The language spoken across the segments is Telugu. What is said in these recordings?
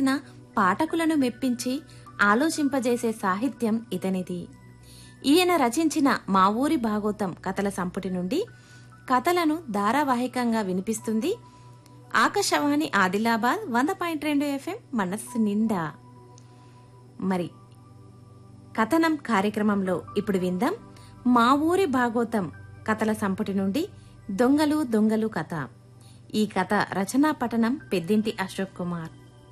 అయినా పాఠకులను మెప్పించి ఆలోచింపజేసే సాహిత్యం ఇతనిది ఈయన రచించిన మా ఊరి భాగోతం కథల సంపుటి నుండి కథలను ధారావాహికంగా వినిపిస్తుంది ఆకాశవాణి ఆదిలాబాద్ వంద పాయింట్ రెండు ఎఫ్ఎం మనస్సు నిండా మరి కథనం కార్యక్రమంలో ఇప్పుడు విందాం మా ఊరి భాగోతం కథల సంపుటి నుండి దొంగలు దొంగలు కథ ఈ కథ రచనా పఠనం పెద్దింటి అశోక్ కుమార్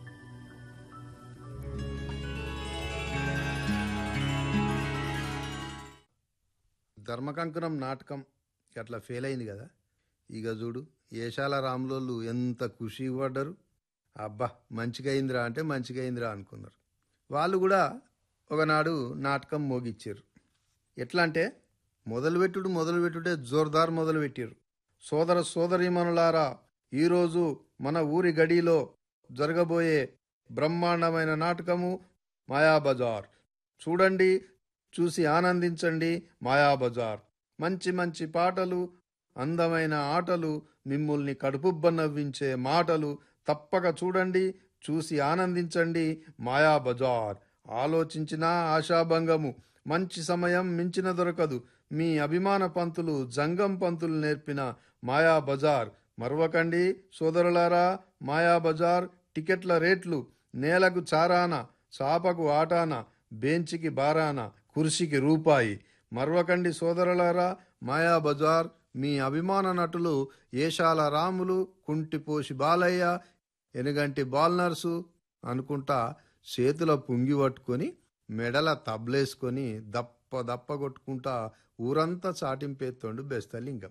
ధర్మకంకణం నాటకం అట్లా ఫెయిల్ అయింది కదా ఇక చూడు ఏషాల రాములోళ్ళు ఎంత ఖుషి పడ్డరు అబ్బా మంచిగా అయిందిరా అంటే మంచిగా అయిందిరా అనుకున్నారు వాళ్ళు కూడా ఒకనాడు నాటకం మోగిచ్చారు ఎట్లా అంటే మొదలుపెట్టుడు మొదలుపెట్టుడే జోర్దార్ మొదలుపెట్టారు సోదర సోదరీమణులారా ఈరోజు మన ఊరి గడిలో జరగబోయే బ్రహ్మాండమైన నాటకము మాయాబజార్ చూడండి చూసి ఆనందించండి మాయాబజార్ మంచి మంచి పాటలు అందమైన ఆటలు మిమ్ముల్ని కడుపుబ్బ నవ్వించే మాటలు తప్పక చూడండి చూసి ఆనందించండి మాయాబజార్ ఆలోచించినా ఆశాభంగము మంచి సమయం మించిన దొరకదు మీ అభిమాన పంతులు జంగం పంతులు నేర్పిన మాయా బజార్ మరవకండి సోదరులారా మాయా బజార్ టికెట్ల రేట్లు నేలకు చారాన చాపకు ఆటాన బెంచికి బారాన కుర్చీకి రూపాయి మరవకండి సోదరులారా మాయా బజార్ మీ అభిమాన నటులు ఏషాల రాములు కుంటిపోసి బాలయ్య ఎనుగంటి బాల్నర్సు అనుకుంటా చేతుల పుంగి పట్టుకొని మెడల తబ్లేసుకొని దప్ప దప్ప కొట్టుకుంటా ఊరంతా చాటింపేత్తోండు బెస్తలింగం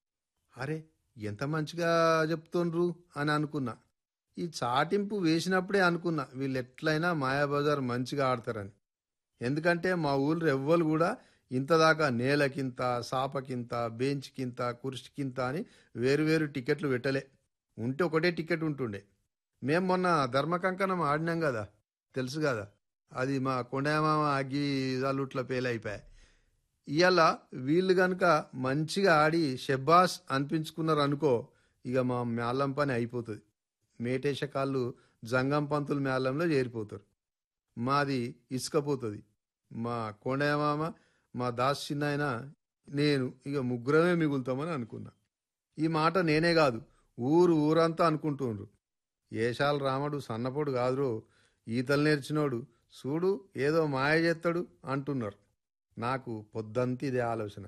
అరే ఎంత మంచిగా చెప్తుండ్రు అని అనుకున్నా ఈ చాటింపు వేసినప్పుడే అనుకున్నా వీళ్ళు ఎట్లయినా మాయాబజార్ మంచిగా ఆడతారని ఎందుకంటే మా ఊళ్ళో ఎవ్వరు కూడా ఇంతదాకా నేలకింత సాపకింత బెంచ్కింత కుర్చీకింత అని వేరువేరు టికెట్లు పెట్టలే ఉంటే ఒకటే టికెట్ ఉంటుండే మేము మొన్న ధర్మకంకణం ఆడినాం కదా తెలుసు కదా అది మా కొండమామ అగ్గి జల్లుట్ల పేలైపోయాయి ఇవాళ వీళ్ళు గనుక మంచిగా ఆడి షెబ్బాస్ అనిపించుకున్నారు అనుకో ఇక మా మేళం పని అయిపోతుంది మేటేశ కాళ్ళు జంగం పంతుల మేళంలో చేరిపోతారు మాది ఇసుకపోతుంది మా కొండమామ మా దాస్ చిన్నాయన నేను ఇక ముగ్గురమే మిగులుతామని అనుకున్నా ఈ మాట నేనే కాదు ఊరు ఊరంతా అనుకుంటుండ్రు ఏషాల రాముడు సన్నపోడు కాదురో ఈతలు నేర్చినోడు చూడు ఏదో మాయ చేస్తాడు అంటున్నారు నాకు పొద్దంతా ఇదే ఆలోచన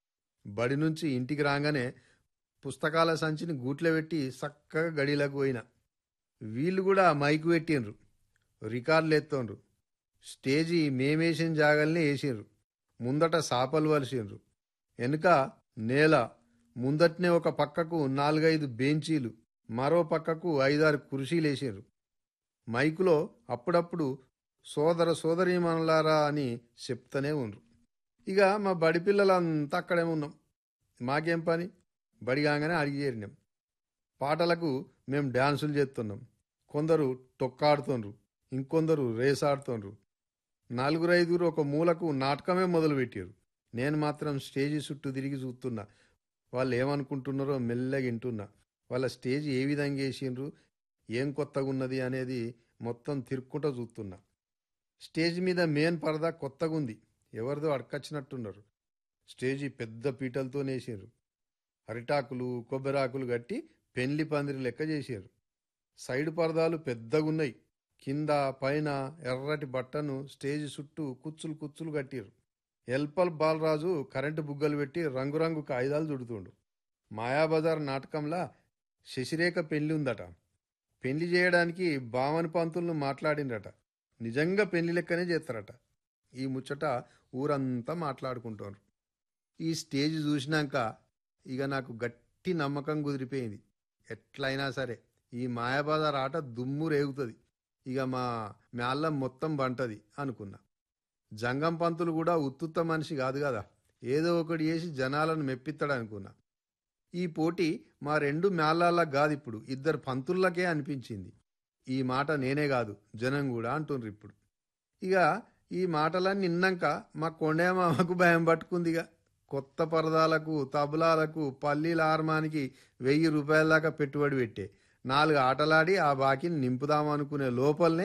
బడి నుంచి ఇంటికి రాగానే పుస్తకాల సంచిని గూట్లో పెట్టి చక్కగా గడిలకు పోయిన వీళ్ళు కూడా మైకు పెట్టిండ్రు రికార్డులు ఎత్తుండ్రు స్టేజీ మేమేసిన జాగల్ని వేసిండ్రు ముందట సాపలు వలిసిండ్రు వెనుక నేల ముందట్నే ఒక పక్కకు నాలుగైదు బెంచీలు మరో పక్కకు ఐదారు కుర్చీలు వేసిండ్రు మైకులో అప్పుడప్పుడు సోదర సోదరీమణులారా అని చెప్తూనే ఉండ్రు ఇక మా బడి పిల్లలంతా అక్కడే ఉన్నాం మాకేం పని బడి కాగానే అడిగి చేరినాం పాటలకు మేము డ్యాన్సులు చేస్తున్నాం కొందరు తొక్కాడుతుండ్రు ఇంకొందరు రేస్ ఆడుతుండ్రు నలుగురు ఐదుగురు ఒక మూలకు నాటకమే మొదలుపెట్టారు నేను మాత్రం స్టేజి చుట్టూ తిరిగి చూస్తున్నా వాళ్ళు ఏమనుకుంటున్నారో మెల్లగా వింటున్నా వాళ్ళ స్టేజ్ ఏ విధంగా వేసిండ్రు ఏం కొత్తగా ఉన్నది అనేది మొత్తం తిరుక్కుంటూ చూస్తున్నా స్టేజ్ మీద మెయిన్ పరదా కొత్తగా ఉంది ఎవరిదో అడకచ్చినట్టున్నారు స్టేజి పెద్ద పీటలతో నేసారు అరిటాకులు కొబ్బరాకులు కట్టి పెండ్లి పందిరి లెక్క చేశారు సైడ్ పరదాలు పెద్దగున్నాయి కింద పైన ఎర్రటి బట్టను స్టేజ్ చుట్టూ కుచ్చులు కుచ్చులు కట్టారు ఎల్పల్ బాలరాజు కరెంటు బుగ్గలు పెట్టి రంగురంగు కాగితాలు చుడుతుండు మాయాబజార్ నాటకంలా శశిరేఖ పెళ్లి ఉందట పెళ్లి చేయడానికి బావని పంతులను మాట్లాడిండట నిజంగా పెళ్లి లెక్కనే చేస్తారట ఈ ముచ్చట ఊరంతా మాట్లాడుకుంటారు ఈ స్టేజ్ చూసినాక ఇక నాకు గట్టి నమ్మకం కుదిరిపోయింది ఎట్లయినా సరే ఈ మాయాబజార్ ఆట దుమ్ము రేగుతుంది ఇక మా మేళ్ళం మొత్తం బంటది అనుకున్నా జంగం పంతులు కూడా ఉత్తుత్త మనిషి కాదు కదా ఏదో ఒకటి చేసి జనాలను మెప్పిస్తాడు అనుకున్నా ఈ పోటీ మా రెండు మేళాల కాదు ఇప్పుడు ఇద్దరు పంతులకే అనిపించింది ఈ మాట నేనే కాదు జనం కూడా అంటుండ్రు ఇప్పుడు ఇక ఈ మాటలన్నీ విన్నాక మా కొండేమామకు భయం పట్టుకుందిగా కొత్త పరదాలకు తబలాలకు పల్లీల హార్మానికి వెయ్యి రూపాయల దాకా పెట్టుబడి పెట్టే నాలుగు ఆటలాడి ఆ బాకీని నింపుదామనుకునే లోపలనే